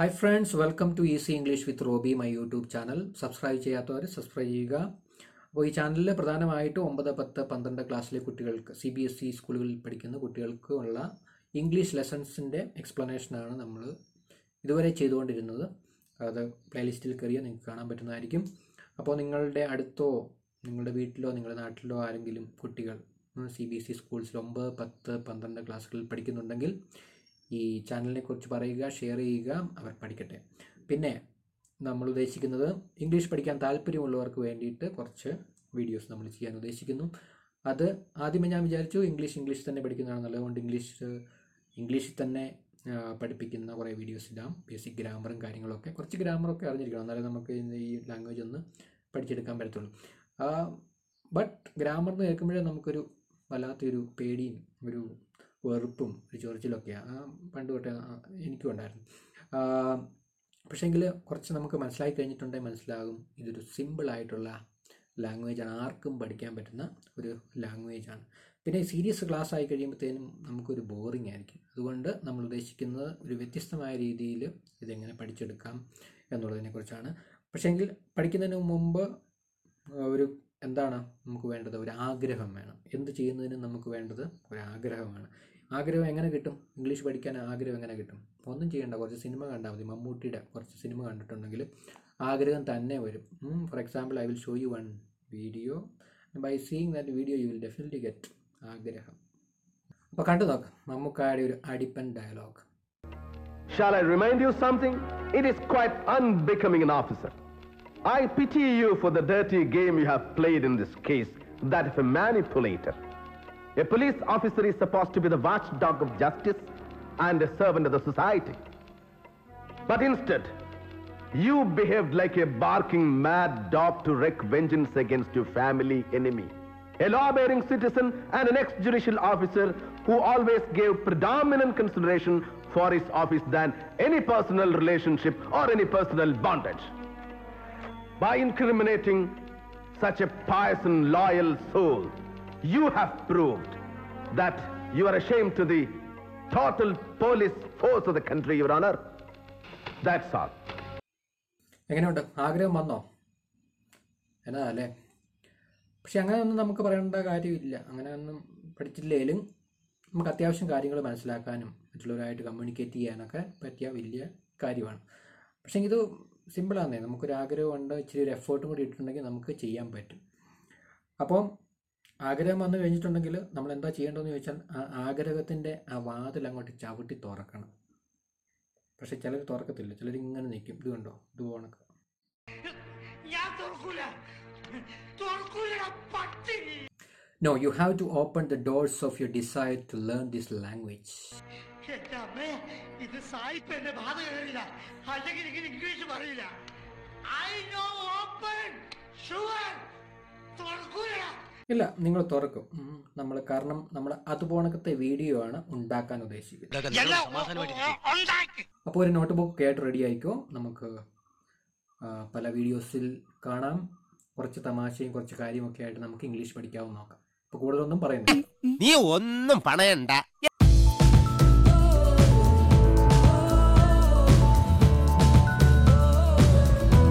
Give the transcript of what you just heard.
Hi friends welcome to easy English with Roby my YouTube channel subscribe ചെയ്യാത്തവർ subscribe ചെയ്യുക അപ്പോൾ ഈ ചാനലിൽ പ്രധാനമായിട്ടും ഒമ്പത് പത്ത് പന്ത്രണ്ട് ക്ലാസ്സിലെ കുട്ടികൾക്ക് സി ബി എസ് ഇ സ്കൂളുകളിൽ പഠിക്കുന്ന കുട്ടികൾക്ക് ഉള്ള ഇംഗ്ലീഷ് ലെസൺസിൻ്റെ എക്സ്പ്ലനേഷനാണ് നമ്മൾ ഇതുവരെ ചെയ്തുകൊണ്ടിരുന്നത് അത് പ്ലേലിസ്റ്റിൽ കയറിയാൽ നിങ്ങൾക്ക് കാണാൻ പറ്റുന്നതായിരിക്കും അപ്പോൾ നിങ്ങളുടെ അടുത്തോ നിങ്ങളുടെ വീട്ടിലോ നിങ്ങളുടെ നാട്ടിലോ ആരെങ്കിലും കുട്ടികൾ സി ബി എസ് ഇ സ്കൂൾസിൽ ഒമ്പത് പത്ത് പന്ത്രണ്ട് ക്ലാസ്സുകളിൽ പഠിക്കുന്നുണ്ടെങ്കിൽ ഈ ചാനലിനെ കുറിച്ച് പറയുക ഷെയർ ചെയ്യുക അവർ പഠിക്കട്ടെ പിന്നെ നമ്മൾ ഉദ്ദേശിക്കുന്നത് ഇംഗ്ലീഷ് പഠിക്കാൻ താല്പര്യമുള്ളവർക്ക് വേണ്ടിയിട്ട് കുറച്ച് വീഡിയോസ് നമ്മൾ ചെയ്യാൻ ഉദ്ദേശിക്കുന്നു അത് ആദ്യമേ ഞാൻ വിചാരിച്ചു ഇംഗ്ലീഷ് ഇംഗ്ലീഷ് തന്നെ പഠിക്കുന്നതാണ് നല്ലത് അതുകൊണ്ട് ഇംഗ്ലീഷ് ഇംഗ്ലീഷിൽ തന്നെ ആ, പഠിപ്പിക്കുന്ന കുറേ വീഡിയോസ് ഇടാം ബേസിക് ഗ്രാമറും കാര്യങ്ങളൊക്കെ കുറച്ച് ഗ്രാമറൊക്കെ അറിഞ്ഞിരിക്കണം എന്നാലേ നമുക്ക് ഇന്ന് ഈ ലാംഗ്വേജ് ഒന്ന് പഠിച്ചെടുക്കാൻ പറ്റത്തുള്ളൂ ബട്ട് ഗ്രാമർ എന്ന് കേൾക്കുമ്പോഴേ നമുക്കൊരു വല്ലാത്തൊരു പേടിയും ഒരു വെറുപ്പും ഒരു ചൊറിച്ചിലൊക്കെയാണ് ആ പണ്ട് തൊട്ടേ ആ, എനിക്കും ഉണ്ടായിരുന്നു പക്ഷേങ്കിൽ കുറച്ച് നമുക്ക് മനസ്സിലാക്കി കഴിഞ്ഞിട്ടുണ്ടെങ്കിൽ മനസ്സിലാകും ഇതൊരു സിമ്പിളായിട്ടുള്ള ലാംഗ്വേജാണ് ആർക്കും പഠിക്കാൻ പറ്റുന്ന ഒരു ലാംഗ്വേജാണ് പിന്നെ സീരിയസ് ക്ലാസ് ആയി കഴിയുമ്പോഴത്തേനും നമുക്കൊരു ബോറിംഗ് ആയിരിക്കും അതുകൊണ്ട് നമ്മൾ ഉദ്ദേശിക്കുന്നത് ഒരു വ്യത്യസ്തമായ രീതിയിൽ ഇതെങ്ങനെ പഠിച്ചെടുക്കാം എന്നുള്ളതിനെക്കുറിച്ചാണ് പക്ഷേങ്കിൽ പഠിക്കുന്നതിന് മുമ്പ് ഒരു എന്താണ് നമുക്ക് വേണ്ടത് ഒരു ആഗ്രഹം വേണം എന്ത് ചെയ്യുന്നതിനും നമുക്ക് വേണ്ടത് ഒരു ആഗ്രഹമാണ് ആഗ്രഹം എങ്ങനെ കിട്ടും ഇംഗ്ലീഷ് പഠിക്കാൻ ആഗ്രഹം എങ്ങനെ കിട്ടും ഒന്നും ചെയ്യേണ്ട കുറച്ച് സിനിമ കണ്ടാൽ മതി മമ്മൂട്ടിയുടെ കുറച്ച് സിനിമ കണ്ടിട്ടുണ്ടെങ്കിൽ ആഗ്രഹം തന്നെ വരും for example I will show you one video by seeing that video you will definitely get ആഗ്രഹം അപ്പോൾ കണ്ടു നോക്കാം മമ്മൂക്കായുടെ ഒരു അടിപ്പൻ dialogue Shall I remind you something? It is quite unbecoming an officer. I pity you for the dirty game you have played in this case, that of a manipulator. A police officer is supposed to be the watchdog of justice and a servant of the society. But instead, you behaved like a barking mad dog to wreak vengeance against your family enemy. A law-bearing citizen and an ex-judicial officer who always gave predominant consideration for his office than any personal relationship or any personal bondage. By incriminating such a pious and loyal soul, you have proved that you are ashamed to the total police force of the country, Your Honor. That's all. എങ്ങനെയുണ്ട് ആഗ്രഹം വന്നോ എന്നാ അല്ലേ പക്ഷെ അങ്ങനെയൊന്നും നമുക്ക് പറയേണ്ട കാര്യമില്ല അങ്ങനെയൊന്നും പഠിച്ചില്ലേലും നമുക്ക് അത്യാവശ്യം കാര്യങ്ങൾ മനസ്സിലാക്കാനും മറ്റുള്ളവരായിട്ട് കമ്മ്യൂണിക്കേറ്റ് ചെയ്യാനൊക്കെ പറ്റിയ വലിയ കാര്യമാണ് പക്ഷേ ഇത് സിമ്പിളാന്നേ നമുക്കൊരു ആഗ്രഹമുണ്ട് ഇച്ചിരി ഒരു എഫേർട്ടും കൂടി ഇട്ടിട്ടുണ്ടെങ്കിൽ നമുക്ക് ചെയ്യാൻ പറ്റും അപ്പം ആഗ്രഹം വന്നു കഴിഞ്ഞിട്ടുണ്ടെങ്കിൽ നമ്മൾ എന്താ ചെയ്യേണ്ടതെന്ന് ചോദിച്ചാൽ ആ ആഗ്രഹത്തിൻ്റെ ആ വാതിൽ അങ്ങോട്ട് ചവിട്ടി തുറക്കണം പക്ഷെ ചിലർ തുറക്കത്തില്ല ചിലർ ഇങ്ങനെ നിൽക്കും ഇത് കണ്ടോ ഇത് കണക്ക് ഞാൻ തുറക്കൂല തുറക്കൂലടാ പട്ടി No, you have to open the doors of your desire to learn this language. എന്റെ അമ്മേ ഇത് സായിപ്പ് എന്റെ ബാധ കയറില്ല അല്ലെങ്കിൽ എനിക്ക് ഇംഗ്ലീഷ് പറയില്ല ഐ നോ ഓപ്പൺ ഷുവർ തുറക്കൂലടാ ഇല്ല നിങ്ങൾ തുറക്കും നമ്മൾ കാരണം നമ്മൾ അതുപോണക്കത്തെ വീഡിയോ ആണ് ഉണ്ടാക്കാൻ ഉദ്ദേശിക്കുന്നത് എല്ലാം ഉണ്ടാക്കി അപ്പോൾ ഒരു നോട്ട് ബുക്ക് ആയിട്ട് റെഡി ആയിക്കോ നമുക്ക് ആ, പല വീഡിയോസിൽ കാണാം കുറച്ച് തമാശയും കുറച്ച് കാര്യമൊക്കെ ആയിട്ട് നമുക്ക് ഇംഗ്ലീഷ് പഠിക്കാവും നോക്കാം അപ്പോൾ കൂടുതലൊന്നും പറയുന്നില്ല നീ ഒന്നും പണയണ്ട